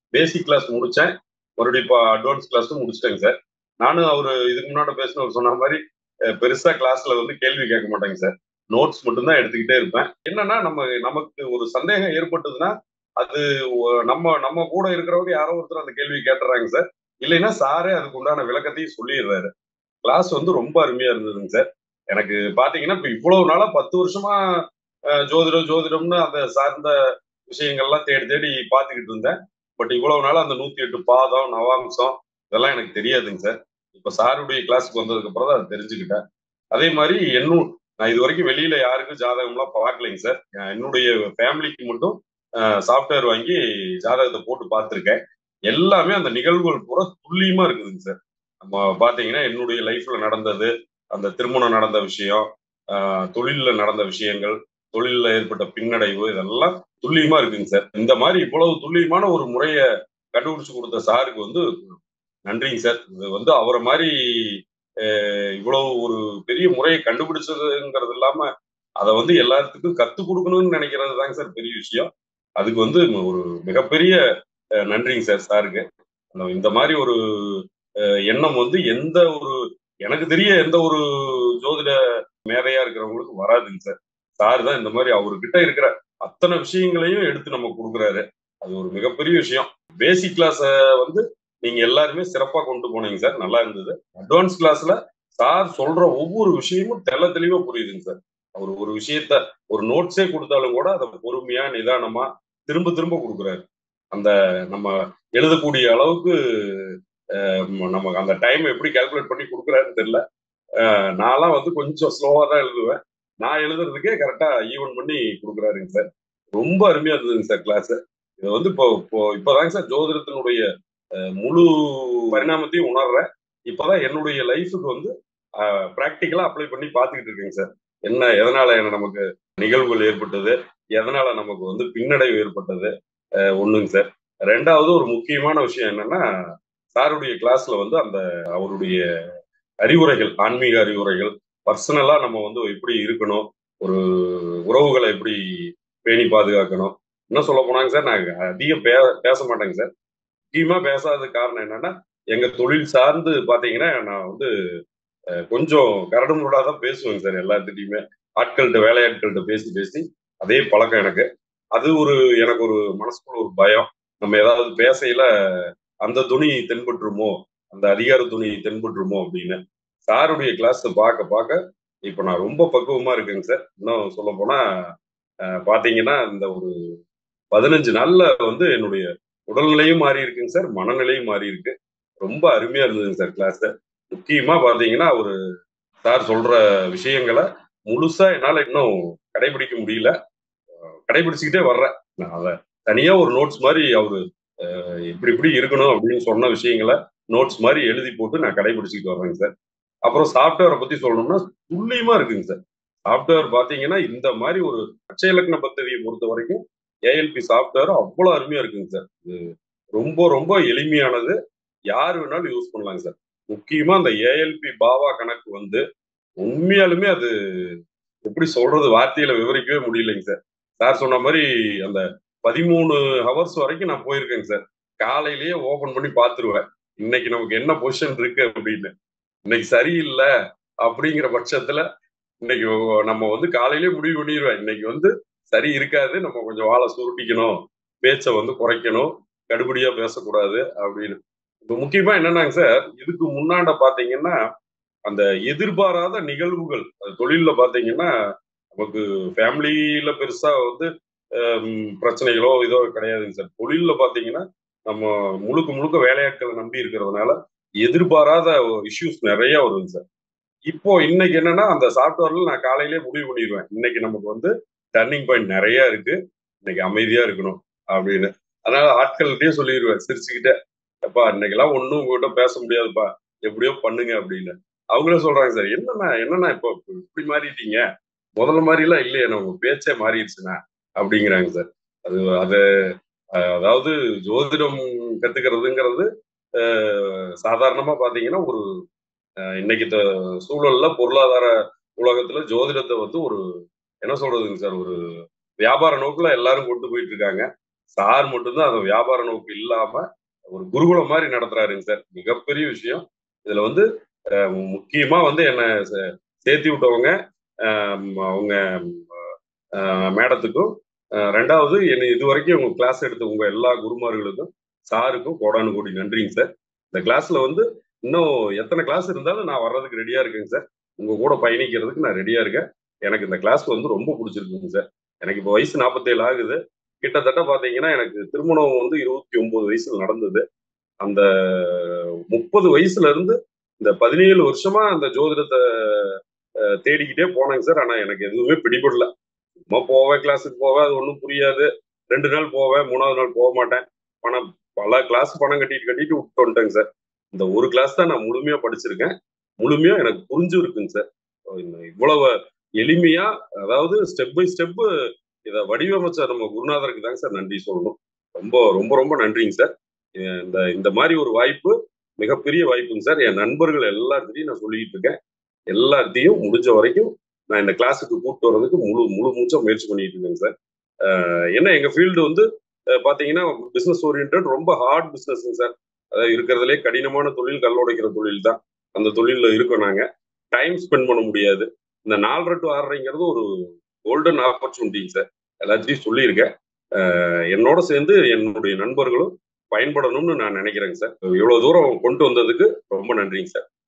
basic class முடிச்சேன் மறுபடியும் இப்போ அட்வான்ஸ் கிளாஸும் முடிச்சிட்டேங்க சார் நானும் அவர் இதுக்கு முன்னாடி பேசினவர் சொன்ன மாதிரி அஹ், பெருசா கிளாஸ்ல வந்து கேள்வி கேட்க மாட்டேங்க சார் நோட்ஸ் மட்டும்தான் எடுத்துக்கிட்டே இருப்பேன் என்னன்னா நம்ம நமக்கு ஒரு சந்தேகம் ஏற்பட்டதுன்னா அது ஒ- நம்ம நம்ம கூட இருக்கிறவங்க யாரோ ஒருத்தர் அந்த கேள்வி கேட்டுறாங்க சார் இல்லைன்னா சாரே அதுக்கு உண்டான விளக்கத்தையும் சொல்லிடுறாரு கிளாஸ் வந்து ரொம்ப அருமையா இருந்ததுங்க சார் எனக்கு பாத்தீங்கன்னா இப்ப இவ்வளவு நாளா பத்து வருஷமா அஹ், ஜோதிடம் ஜோதிடம்னு அந்த சார்ந்த விஷயங்கள்லாம் தேடி தேடி பார்த்துக்கிட்டு இருந்தேன் பட் இவ்வளவு நாள் அந்த நூத்தி எட்டு பாதம் நவாம்சம் இதெல்லாம் எனக்கு தெரியாதுங்க சார் இப்ப சாருடைய கிளாஸ்க்கு வந்ததுக்கு அப்புறம் தான் அதை தெரிஞ்சுக்கிட்டேன் அதே மாதிரி என்னும் நான் இது வரைக்கும் வெளியில யாருக்கும் ஜாதகம்லாம் பார்க்கலைங்க சார் அஹ் என்னுடைய ஃபேமிலிக்கு மட்டும் சாஃப்ட்வேர் வாங்கி ஜாதகத்தை போட்டு பார்த்துருக்கேன் எல்லாமே அந்த நிகழ்வுகள் பூரா துல்லியமா இருக்குதுங்க சார் நம்ம பாத்தீங்கன்னா என்னுடைய லைஃப்ல நடந்தது அந்த திருமணம் நடந்த விஷயம் ஆஹ் தொழில்ல நடந்த விஷயங்கள் தொழில்ல ஏற்பட்ட பின்னடைவு இதெல்லாம் துல்லியமா இருக்குங்க சார் இந்த மாதிரி இவ்வளவு துல்லியமான ஒரு முறையை கண்டுபிடிச்சு கொடுத்த சாருக்கு வந்து நன்றிங்க சார் இது வந்து அவரை மாதிரி அஹ், இவ்வளவு ஒரு பெரிய முறையை கண்டுபிடிச்சதுங்கிறது இல்லாம அதை வந்து எல்லாத்துக்கும் கத்துக் கொடுக்கணும்னு நினைக்கிறது தாங்க சார் பெரிய விஷயம் அதுக்கு வந்து ஒரு மிகப்பெரிய அஹ், நன்றிங்க சார் சாருக்கு அந்த- இந்த மாதிரி ஒரு அஹ், எண்ணம் வந்து எந்த ஒரு எனக்கு தெரிய எந்த ஒரு ஜோதிட மேதையா இருக்கிறவங்களுக்கு வராதுங்க சார் சார் தான் இந்த மாதிரி அவர்கிட்ட இருக்கிற அத்தனை விஷயங்களையும் எடுத்து நம்ம கொடுக்குறாரு அது ஒரு மிகப்பெரிய விஷயம் பேசிக் கிளாஸ வந்து நீங்க எல்லாருமே சிறப்பா கொண்டு போனீங்க சார் நல்லா இருந்தது அட்வான்ஸ் கிளாஸ்ல சார் சொல்ற ஒவ்வொரு விஷயமும் தெள்ள தெளிவா புரியுதுங்க சார் அவர் ஒரு விஷயத்த ஒரு நோட்ஸே கொடுத்தாலும் கூட அதை பொறுமையா நிதானமா திரும்ப திரும்ப கொடுக்குறாரு அந்த நம்ம எழுதக்கூடிய அளவுக்கு அஹ், நமக்கு அந்த டைம் எப்படி கால்குலேட் பண்ணி கொடுக்குறாருன்னு தெரியல அஹ், நான்லாம் வந்து கொஞ்சம் ஸ்லோவா தான் எழுதுவேன் நான் எழுதுறதுக்கே கரெக்டா ஈவன் பண்ணி கொடுக்குறாருங்க சார் ரொம்ப அருமையா இருந்ததுங்க சார் கிளாஸ் இது வந்து இப்போ இப்போ இப்போதாங்க சார் ஜோதிடத்தினுடைய அஹ், முழு பரிணாமத்தையும் உணர்றேன் இப்போதான் என்னுடைய லைஃபுக்கு வந்து ப்ராக்டிக்கலா அப்ளை பண்ணி பார்த்துக்கிட்டு இருக்கேங்க சார் என்ன எதனால என்ன நமக்கு நிகழ்வுகள் ஏற்பட்டது எதனால நமக்கு வந்து பின்னடைவு ஏற்பட்டது அஹ், ஒண்ணுங்க சார் ரெண்டாவது ஒரு முக்கியமான விஷயம் என்னன்னா சாருடைய கிளாஸ்ல வந்து அந்த அவருடைய அறிவுரைகள் ஆன்மீக அறிவுரைகள் பர்சனலா நம்ம வந்து எப்படி இருக்கணும் ஒரு உறவுகளை எப்படி பேணி பாதுகாக்கணும் இன்னும் சொல்ல போனாங்க சார் நான் அதிகம் பே பேச மாட்டேங்க சார் முக்கியமா பேசாததுக்கு காரணம் என்னன்னா எங்க தொழில் சார்ந்து பாத்தீங்கன்னா நான் வந்து அஹ், கொஞ்சம் கரடு முரடா தான் பேசுவேங்க சார் எல்லாத்துட்டையுமே ஆட்கள்கிட்ட வேலையாட்கள்கிட்ட பேசி பேசி அதே பழக்கம் எனக்கு அது ஒரு எனக்கு ஒரு மனசுக்குள்ள ஒரு பயம் நம்ம ஏதாவது பேசையில அந்த துணி தென்பட்டுருமோ அந்த அதிகார துணி தென்பட்டுருமோ அப்படின்னு சாருடைய கிளாஸ் பார்க்க பார்க்க இப்போ நான் ரொம்ப பக்குவமா இருக்கேங்க சார் இன்னும் சொல்ல போனா அஹ், பாத்தீங்கன்னா இந்த ஒரு பதினஞ்சு நாள்ல வந்து என்னுடைய உடல்நிலையும் மாறி இருக்குங்க சார் மனநிலையும் மாறி இருக்கு ரொம்ப அருமையா இருந்ததுங்க சார் கிளாஸ் முக்கியமா பாத்தீங்கன்னா ஒரு சார் சொல்ற விஷயங்களை முழுசா என்னால இன்னும் கடைபிடிக்க முடியல கடைபிடிச்சுக்கிட்டே வர்றேன் நான் அதை தனியா ஒரு நோட்ஸ் மாதிரி அவரு அஹ், இப்படி இப்படி இருக்கணும் அப்படின்னு சொன்ன விஷயங்களை நோட்ஸ் மாதிரி எழுதி போட்டு நான் கடைபிடிச்சிக்கிட்டு வர்றேங்க சார் அப்புறம் சாஃப்ட்வேரை பத்தி சொல்லணும்னா துல்லியமா இருக்குங்க சார் சாஃப்ட்வேர் பாத்தீங்கன்னா இந்த மாதிரி ஒரு அச்சய இலக்கண பദ്ധதியை பொறுத்த வரைக்கும் ஏஎல்பி சாஃப்ட்வேர் அவ்வளவு அருமையா இருக்குங்க சார் இது ரொம்ப ரொம்ப எளிமையானது யார் வேணாலும் யூஸ் பண்ணலாங்க சார் முக்கியமா அந்த ஏஎல்பி பாவா கணக்கு வந்து உண்மையாலுமே அது எப்படி சொல்றது வார்த்தையில விவரிக்கவே முடியலைங்க சார் சார் சொன்ன மாதிரி அந்த பதிமூணு ஹவர்ஸ் வரைக்கும் நான் போயிருக்கேங்க சார் காலையிலேயே ஓபன் பண்ணி பார்த்துருவேன் இன்னைக்கு நமக்கு என்ன பொசிஷன் இருக்கு அப்படின்னு இன்னைக்கு சரியில்லை அப்படிங்கிற பட்சத்துல இன்னைக்கு நம்ம வந்து காலையிலேயே முடிவு பண்ணிடுவேன் இன்னைக்கு வந்து சரி இருக்காது நம்ம கொஞ்சம் வாழை சுருட்டிக்கணும் பேச்சை வந்து குறைக்கணும் கடுபடியா பேசக்கூடாது அப்படின்னு இப்போ முக்கியமா என்னன்னாங்க சார் இதுக்கு முன்னாண்ட பாத்தீங்கன்னா அந்த எதிர்பாராத நிகழ்வுகள் அது தொழில்ல பாத்தீங்கன்னா நமக்கு ஃபேமிலியில பெருசா வந்து ஹம், பிரச்சனைகளோ இதோ கிடையாதுங்க சார் தொழில்ல பாத்தீங்கன்னா நம்ம முழுக்க முழுக்க வேலையாட்களை நம்பி இருக்கிறதுனால எதிர்பாராத இஷ்யூஸ் நிறைய வருதுங்க சார் இப்போ இன்னைக்கு என்னன்னா அந்த சாஃப்ட்வேர்ல நான் காலையிலேயே முடிவு பண்ணிடுவேன் இன்னைக்கு நமக்கு வந்து டர்னிங் பாயிண்ட் நிறைய இருக்கு இன்னைக்கு அமைதியா இருக்கணும் அப்படின்னு அதனால ஆட்கள்கிட்டயே சொல்லிடுவேன் சிரிச்சுக்கிட்டே அப்பா இன்னைக்கெல்லாம் ஒன்றும் உங்ககிட்ட பேச முடியாதுப்பா எப்படியோ பண்ணுங்க அப்படின்னு அவங்களே சொல்றாங்க சார் என்னண்ணா என்னண்ணா இப்போ இப்படி மாறிட்டீங்க முதல்ல மாதிரி எல்லாம் இல்லையே உங்க பேச்சே மாறிடுச்சுண்ணா அப்படிங்கிறாங்க சார் அது அது அஹ், அதாவது ஜோதிடம் கத்துக்கிறதுங்கிறது அஹ், சாதாரணமா பாத்தீங்கன்னா ஒரு அஹ், இன்னைக்கு த- சூழல்ல பொருளாதார உலகத்துல ஜோதிடத்தை வந்து ஒரு என்ன சொல்றதுங்க சார் ஒரு வியாபார நோக்குல எல்லாரும் கொண்டு போயிட்டு இருக்காங்க சார் மட்டும்தான் அது வியாபார நோக்கு இல்லாம ஒரு குருகுலம் மாதிரி நடத்துறாருங்க சார் மிகப்பெரிய விஷயம் இதுல வந்து அஹ், முக்கியமா வந்து என்ன சே- சேர்த்தி விட்டவங்க அஹ், அவங்க அஹ், மேடத்துக்கும் அஹ், ரெண்டாவது என்னை இது வரைக்கும் உங்க கிளாஸ் எடுத்த உங்க எல்லா குருமார்களுக்கும் சாருக்கும் கோடானு கோடி நன்றிங்க சார் இந்த கிளாஸ்ல வந்து இன்னும் எத்தனை கிளாஸ் இருந்தாலும் நான் வர்றதுக்கு ரெடியா இருக்கேங்க சார் உங்க கூட பயணிக்கிறதுக்கு நான் ரெடியா இருக்கேன் எனக்கு இந்த கிளாஸ் வந்து ரொம்ப பிடிச்சிருக்குங்க சார் எனக்கு இப்போ வயசு நாற்பத்தேழு ஆகுது கிட்டத்தட்ட பாத்தீங்கன்னா எனக்கு திருமணம் வந்து இருபத்தி ஒன்பது வயசுல நடந்தது அந்த முப்பது வயசுல இருந்து இந்த பதினேழு வருஷமா அந்த ஜோதிடத்தை அஹ், தேடிக்கிட்டே போனேங்க சார் ஆனா எனக்கு எதுவுமே பிடிபடல சும்மா போவேன் கிளாஸுக்கு போவேன் அது ஒன்றும் புரியாது ரெண்டு நாள் போவேன் மூணாவது நாள் போக மாட்டேன் பணம் பல கிளாஸ் பணம் கட்டிட்டு கட்டிட்டு விட்டு வந்துட்டேங்க சார் இந்த ஒரு கிளாஸ் தான் நான் முழுமையா படிச்சிருக்கேன் முழுமையா எனக்கு புரிஞ்சு இருக்குங்க சார் இந்த இவ்வளவு எளிமையா அதாவது ஸ்டெப் பை ஸ்டெப் இதை வடிவமைச்ச நம்ம குருநாதருக்கு தாங்க சார் நன்றி சொல்லணும் ரொம்ப ரொம்ப ரொம்ப நன்றிங்க சார் இந்த இந்த மாதிரி ஒரு வாய்ப்பு மிகப்பெரிய வாய்ப்புங்க சார் என் நண்பர்கள் எல்லாத்தையும் நான் சொல்லிட்டு இருக்கேன் எல்லாத்தையும் முடிஞ்ச வரைக்கும் நான் இந்த கிளாஸுக்கு கூப்பிட்டு வர்றதுக்கு முழு முழு மூச்சா முயற்சி பண்ணிட்டு இருக்கேங்க சார் அஹ் ஏன்னா எங்க ஃபீல்டு வந்து அஹ் பாத்தீங்கன்னா பிசினஸ் ஓரியன்ட் ரொம்ப ஹார்ட் பிசினஸ்ங்க சார் அதாவது இருக்கிறதுலே கடினமான தொழில் கல்லுடைக்கிற தொழில் தான் அந்த தொழில்ல இருக்கோம் நாங்க டைம் ஸ்பெண்ட் பண்ண முடியாது இந்த நாலரை டு ஆறரைங்கிறது ஒரு கோல்டன் ஆப்பர்ச்சுனிட்டிங்க சார் எல்லாத்தையும் சொல்லியிருக்கேன் அஹ் என்னோட சேர்ந்து என்னுடைய நண்பர்களும் பயன்படணும்னு நான் நினைக்கிறேங்க சார் இவ்வளவு தூரம் கொண்டு வந்ததுக்கு ரொம்ப நன்றிங்க சார்